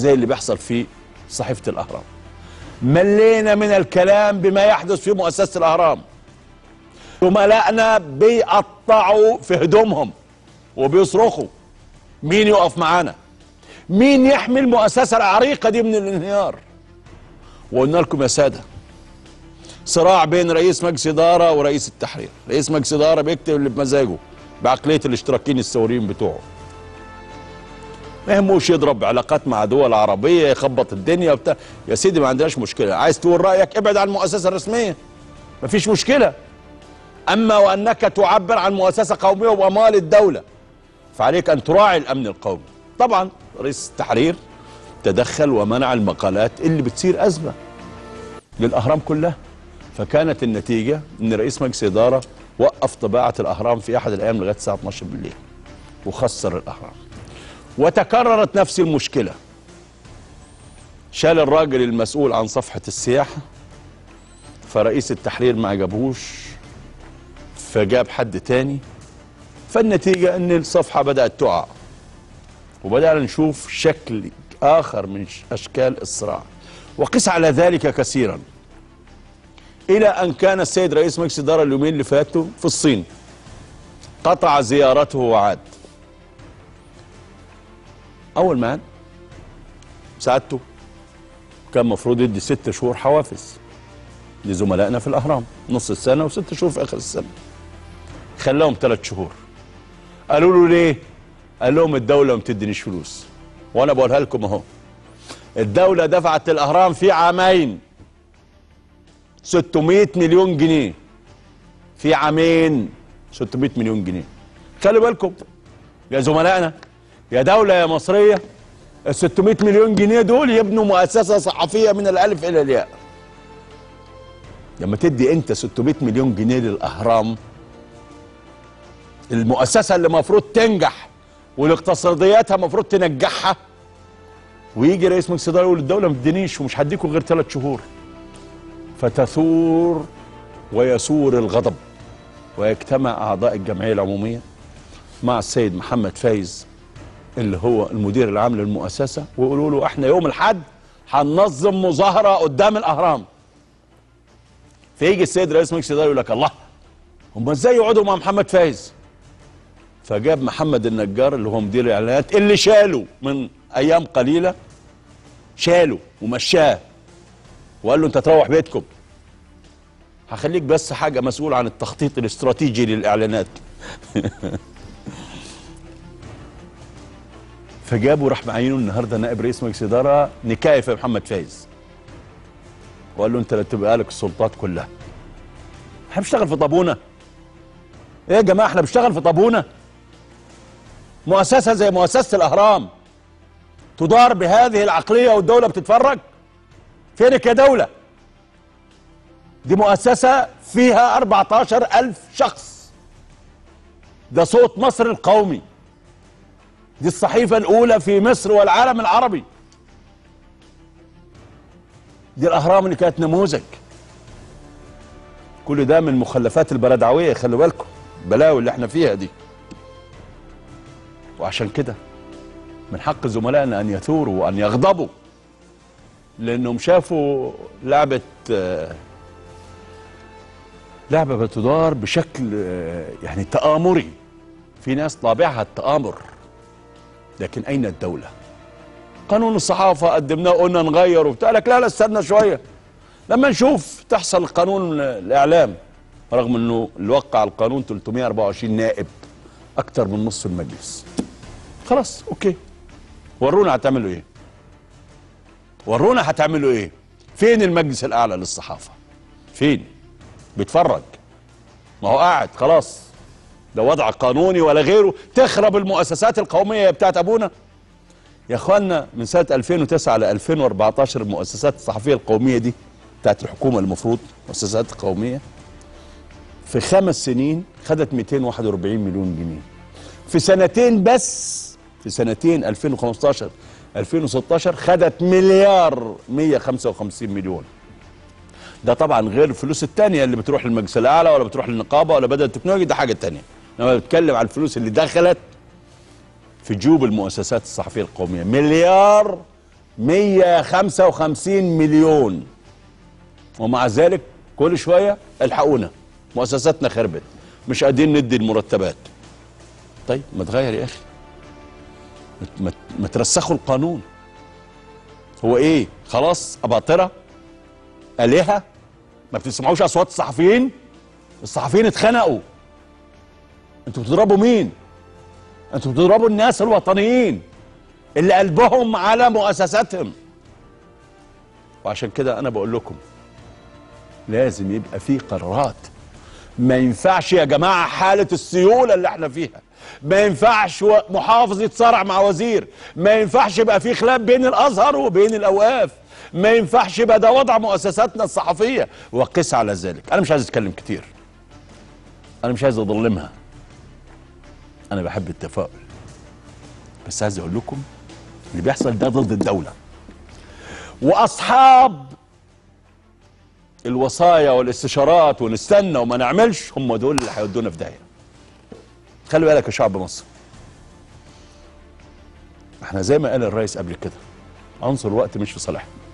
زي اللي بيحصل في صحيفه الاهرام ملينا من الكلام بما يحدث في مؤسسه الاهرام زملائنا بيقطعوا في هدومهم وبيصرخوا مين يقف معانا مين يحمي المؤسسه العريقه دي من الانهيار وقلنا لكم يا ساده صراع بين رئيس مجلس اداره ورئيس التحرير رئيس مجلس اداره بيكتب اللي بمزاجه بعقليه الاشتراكيين الثوريين بتوعه ما يهموش يضرب علاقات مع دول عربيه يخبط الدنيا وبتاع يا سيدي ما عندناش مشكله عايز تقول رايك ابعد عن المؤسسه الرسميه ما فيش مشكله اما وانك تعبر عن مؤسسه قوميه واموال الدوله فعليك ان تراعي الامن القومي طبعا رئيس التحرير تدخل ومنع المقالات اللي بتصير ازمه للاهرام كلها فكانت النتيجه ان رئيس مجلس اداره وقف طباعه الاهرام في احد الايام لغايه الساعه 12 بالليل وخسر الاهرام وتكررت نفس المشكله شال الراجل المسؤول عن صفحه السياحه فرئيس التحرير ما عجبوش فجاب حد تاني فالنتيجه ان الصفحه بدات تقع وبدانا نشوف شكل اخر من اشكال الصراع وقس على ذلك كثيرا الى ان كان السيد رئيس مجلس الاداره اليومين اللي فاتوا في الصين قطع زيارته وعاد اول ما عاد سعادته كان المفروض يدي ست شهور حوافز لزملائنا في الاهرام نص السنه وست شهور في اخر السنه خلاهم ثلاث شهور قالوا له ليه قال لهم الدوله ما بتدينيش فلوس وانا بقولها لكم اهو الدوله دفعت الاهرام في عامين 600 مليون جنيه في عامين 600 مليون جنيه خلي بالكم يا زملائنا يا دولة يا مصرية ال 600 مليون جنيه دول يبنوا مؤسسة صحفية من الألف إلى الياء لما تدي أنت 600 مليون جنيه للأهرام المؤسسة اللي المفروض تنجح والاقتصادياتها المفروض تنجحها ويجي رئيس مجلس الإدارة يقول الدولة ما تدينيش ومش هديكم غير ثلاث شهور فتثور ويسور الغضب ويجتمع أعضاء الجمعية العمومية مع السيد محمد فايز اللي هو المدير العام للمؤسسة ويقولوا له احنا يوم الحد هننظم مظاهرة قدام الأهرام فيجي السيد رئيس مجلس الإدارة يقول لك الله هم ازاي يقعدوا مع محمد فايز فجاب محمد النجار اللي هو مدير الإعلانات اللي شاله من أيام قليلة شاله ومشاه وقال له انت تروح بيتكم هخليك بس حاجة مسؤول عن التخطيط الاستراتيجي للإعلانات فجابوا راح معينه النهارده نائب رئيس مجلس اداره نكايف يا محمد فايز وقال له انت اللي تبقى لك السلطات كلها احنا بنشتغل في طابونه ايه يا جماعه احنا بنشتغل في طابونه مؤسسه زي مؤسسه الاهرام تدار بهذه العقليه والدوله بتتفرج فينك يا دوله دي مؤسسه فيها 14 ألف شخص ده صوت مصر القومي دي الصحيفة الأولى في مصر والعالم العربي دي الأهرام اللي كانت نموذج كل ده من مخلفات البلدعوية خلوا بالكم البلاوي اللي احنا فيها دي وعشان كده من حق زملائنا أن يثوروا وأن يغضبوا لأنهم شافوا لعبة لعبة بتدار بشكل يعني تآمري في ناس طابعها التآمر لكن اين الدوله قانون الصحافه قدمناه قلنا نغير وبتاع لك لا لا استنى شويه لما نشوف تحصل قانون الاعلام رغم انه اللي وقع القانون 324 نائب اكتر من نص المجلس خلاص اوكي ورونا هتعملوا ايه ورونا هتعملوا ايه فين المجلس الاعلى للصحافه فين بيتفرج ما هو قاعد خلاص ده وضع قانوني ولا غيره تخرب المؤسسات القوميه بتاعت ابونا يا اخوانا من سنه 2009 ل 2014 المؤسسات الصحفيه القوميه دي بتاعت الحكومه المفروض مؤسسات قوميه في خمس سنين خدت 241 مليون جنيه في سنتين بس في سنتين 2015 2016 خدت مليار 155 مليون ده طبعا غير الفلوس التانية اللي بتروح للمجلس الاعلى ولا بتروح للنقابه ولا بدل التكنولوجيا ده حاجه تانية انما بتكلم على الفلوس اللي دخلت في جيوب المؤسسات الصحفيه القوميه مليار 155 مليون ومع ذلك كل شويه الحقونا مؤسساتنا خربت مش قادرين ندي المرتبات طيب ما تغير يا اخي ما- ما- ما ترسخوا القانون هو ايه خلاص اباطره الهه ما بتسمعوش اصوات الصحفيين الصحفيين اتخنقوا انتوا بتضربوا مين انتوا بتضربوا الناس الوطنيين اللي قلبهم على مؤسساتهم وعشان كده انا بقول لكم لازم يبقى في قرارات ما ينفعش يا جماعه حاله السيوله اللي احنا فيها ما ينفعش و- محافظ يتصارع مع وزير ما ينفعش يبقى في خلاف بين الازهر وبين الاوقاف ما ينفعش يبقى ده وضع مؤسساتنا الصحفيه وقس على ذلك انا مش عايز اتكلم كتير انا مش عايز اظلمها انا بحب التفاؤل بس عايز اقول لكم اللي بيحصل ده ضد الدوله واصحاب الوصايا والاستشارات ونستنى وما نعملش هم دول اللي هيودونا في داهيه خلي بالك يا شعب مصر احنا زي ما قال الرئيس قبل كده عنصر الوقت مش في صالحنا